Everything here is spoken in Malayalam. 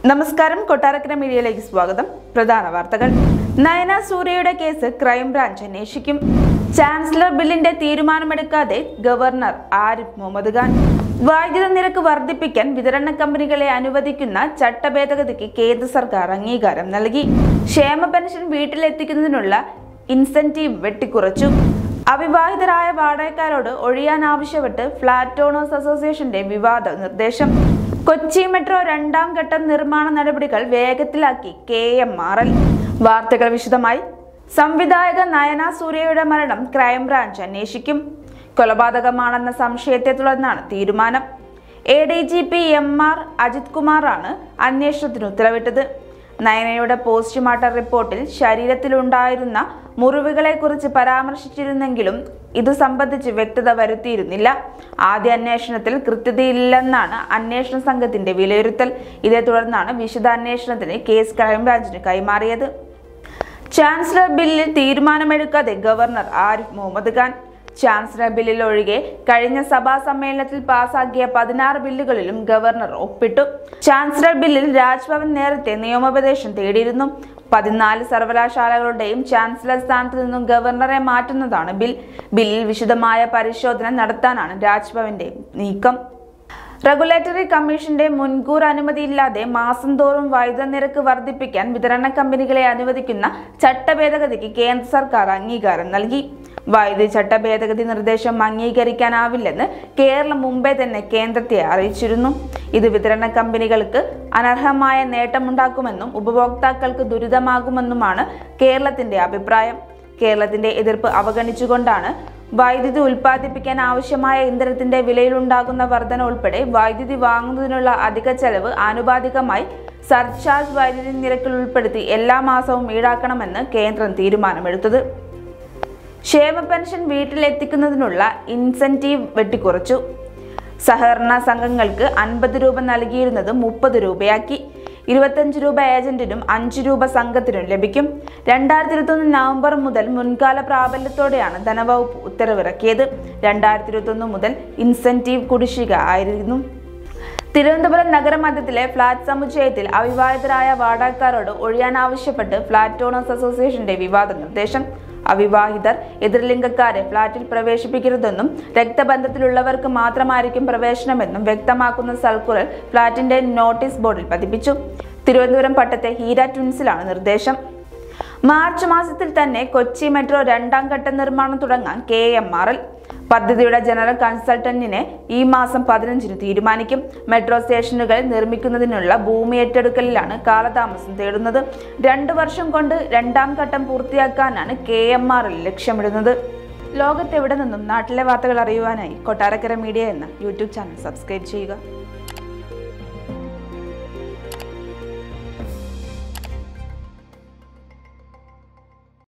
നമസ്കാരം കൊട്ടാരക്കര മീഡിയയിലേക്ക് സ്വാഗതം പ്രധാന വാർത്തകൾ നയന സൂര്യയുടെ കേസ് ക്രൈംബ്രാഞ്ച് അന്വേഷിക്കും ചാൻസലർ ബില്ലിന്റെ തീരുമാനമെടുക്കാതെ ഗവർണർ ആരിഫ് മുഹമ്മദ് ഖാൻ വൈദ്യുത നിരക്ക് വർദ്ധിപ്പിക്കാൻ വിതരണ കമ്പനികളെ അനുവദിക്കുന്ന ചട്ടഭേദഗതിക്ക് കേന്ദ്ര സർക്കാർ അംഗീകാരം നൽകി ക്ഷേമ പെൻഷൻ വീട്ടിലെത്തിക്കുന്നതിനുള്ള ഇൻസെന്റീവ് വെട്ടിക്കുറച്ചു അവിവാഹിതരായ വാടകക്കാരോട് ഒഴിയാൻ ആവശ്യപ്പെട്ട് ഫ്ളാറ്റ് ഓണേഴ്സ് അസോസിയേഷന്റെ വിവാദ നിർദ്ദേശം കൊച്ചി മെട്രോ രണ്ടാം ഘട്ട നിർമ്മാണ നടപടികൾ വേഗത്തിലാക്കി കെ എം ആർ എൽ വാർത്തകൾ വിശദമായി സംവിധായക നയന സൂര്യയുടെ മരണം ക്രൈംബ്രാഞ്ച് അന്വേഷിക്കും കൊലപാതകമാണെന്ന സംശയത്തെ തുടർന്നാണ് തീരുമാനം A D G P M R Ajith കുമാറാണ് അന്വേഷണത്തിന് ഉത്തരവിട്ടത് നയനയുടെ പോസ്റ്റ്മോർട്ടം റിപ്പോർട്ടിൽ ശരീരത്തിലുണ്ടായിരുന്ന മുറിവുകളെക്കുറിച്ച് പരാമർശിച്ചിരുന്നെങ്കിലും ഇതു സംബന്ധിച്ച് വ്യക്തത വരുത്തിയിരുന്നില്ല ആദ്യ അന്വേഷണത്തിൽ കൃത്യതയില്ലെന്നാണ് അന്വേഷണ സംഘത്തിന്റെ വിലയിരുത്തൽ ഇതേ തുടർന്നാണ് വിശദാന്വേഷണത്തിന് കേസ് ക്രൈംബ്രാഞ്ചിന് കൈമാറിയത് ചാൻസലർ ബില്ലിൽ തീരുമാനമെടുക്കാതെ ഗവർണർ ആരിഫ് മുഹമ്മദ് ഖാൻ ചാൻസലർ ബില്ലിൽ ഒഴികെ കഴിഞ്ഞ സഭാ സമ്മേളനത്തിൽ പാസാക്കിയ പതിനാറ് ബില്ലുകളിലും ഗവർണർ ഒപ്പിട്ടു ചാൻസലർ ബില്ലിൽ രാജ്ഭവൻ നേരത്തെ നിയമോപദേശം തേടിയിരുന്നു പതിനാല് സർവകലാശാലകളുടെയും ചാൻസലർ സ്ഥാനത്ത് നിന്നും ഗവർണറെ മാറ്റുന്നതാണ് ബിൽ ബില്ലിൽ വിശദമായ പരിശോധന നടത്താനാണ് രാജ്ഭവന്റെ നീക്കം റെഗുലേറ്ററി കമ്മീഷന്റെ മുൻകൂർ അനുമതിയില്ലാതെ മാസം തോറും വൈദ്യുത നിരക്ക് വർദ്ധിപ്പിക്കാൻ വിതരണ കമ്പനികളെ അനുവദിക്കുന്ന ചട്ടഭേദഗതിക്ക് കേന്ദ്ര സർക്കാർ അംഗീകാരം നൽകി വൈദ്യുതി ചട്ട ഭേദഗതി നിർദ്ദേശം അംഗീകരിക്കാനാവില്ലെന്ന് കേരളം മുമ്പേ തന്നെ കേന്ദ്രത്തെ അറിയിച്ചിരുന്നു ഇത് വിതരണ കമ്പനികൾക്ക് അനർഹമായ നേട്ടമുണ്ടാക്കുമെന്നും ഉപഭോക്താക്കൾക്ക് ദുരിതമാകുമെന്നുമാണ് കേരളത്തിന്റെ അഭിപ്രായം കേരളത്തിന്റെ എതിർപ്പ് അവഗണിച്ചുകൊണ്ടാണ് വൈദ്യുതി ഉൽപ്പാദിപ്പിക്കാൻ ആവശ്യമായ ഇന്ധനത്തിന്റെ വിലയിലുണ്ടാകുന്ന വർധന ഉൾപ്പെടെ വൈദ്യുതി വാങ്ങുന്നതിനുള്ള അധിക ചെലവ് ആനുപാതികമായി സർചാർജ് വൈദ്യുതി നിരക്കിൽ ഉൾപ്പെടുത്തി എല്ലാ മാസവും ഈടാക്കണമെന്ന് കേന്ദ്രം തീരുമാനമെടുത്തത് ക്ഷേമ പെൻഷൻ വീട്ടിലെത്തിക്കുന്നതിനുള്ള ഇൻസെന്റീവ് വെട്ടിക്കുറച്ചു സഹകരണ സംഘങ്ങൾക്ക് അൻപത് രൂപ നൽകിയിരുന്നത് മുപ്പത് രൂപയാക്കി ഇരുപത്തഞ്ച് രൂപ ഏജന്റിനും അഞ്ച് രൂപ സംഘത്തിനും ലഭിക്കും രണ്ടായിരത്തി ഇരുപത്തൊന്ന് നവംബർ മുതൽ മുൻകാല പ്രാബല്യത്തോടെയാണ് ധനവകുപ്പ് ഉത്തരവിറക്കിയത് രണ്ടായിരത്തി ഇരുപത്തൊന്ന് മുതൽ ഇൻസെന്റീവ് കുടിശ്ശിക ആയിരുന്നു തിരുവനന്തപുരം നഗരമധ്യത്തിലെ ഫ്ളാറ്റ് സമുച്ചയത്തിൽ അവിവാഹിതരായ വാടകക്കാരോട് ഒഴിയാനാവശ്യപ്പെട്ട് ഫ്ളാറ്റ് ഓണേഴ്സ് അസോസിയേഷന്റെ വിവാദ നിർദ്ദേശം അവിവാഹിതർ എതിർലിംഗക്കാരെ ഫ്ളാറ്റിൽ പ്രവേശിപ്പിക്കരുതെന്നും രക്തബന്ധത്തിലുള്ളവർക്ക് മാത്രമായിരിക്കും പ്രവേശനമെന്നും വ്യക്തമാക്കുന്ന സർക്കുലർ ഫ്ളാറ്റിന്റെ നോട്ടീസ് ബോർഡിൽ പതിപ്പിച്ചു തിരുവനന്തപുരം പട്ടത്തെ ഹീര ട്വിൻസിലാണ് നിർദ്ദേശം മാർച്ച് മാസത്തിൽ തന്നെ കൊച്ചി മെട്രോ രണ്ടാം ഘട്ട നിർമ്മാണം തുടങ്ങാൻ കെ എം ആർ എൽ പദ്ധതിയുടെ ജനറൽ കൺസൾട്ടന്റിനെ ഈ മാസം പതിനഞ്ചിന് തീരുമാനിക്കും മെട്രോ സ്റ്റേഷനുകൾ നിർമ്മിക്കുന്നതിനുള്ള ഭൂമി ഏറ്റെടുക്കലിലാണ് കാലതാമസം തേടുന്നത് രണ്ടു വർഷം കൊണ്ട് രണ്ടാം ഘട്ടം പൂർത്തിയാക്കാനാണ് കെ എം ആർ എൽ ലക്ഷ്യമിടുന്നത് ലോകത്തെവിടെ നിന്നും നാട്ടിലെ വാർത്തകൾ അറിയുവാനായി കൊട്ടാരക്കര മീഡിയ എന്ന യൂട്യൂബ് ചാനൽ സബ്സ്ക്രൈബ് ചെയ്യുക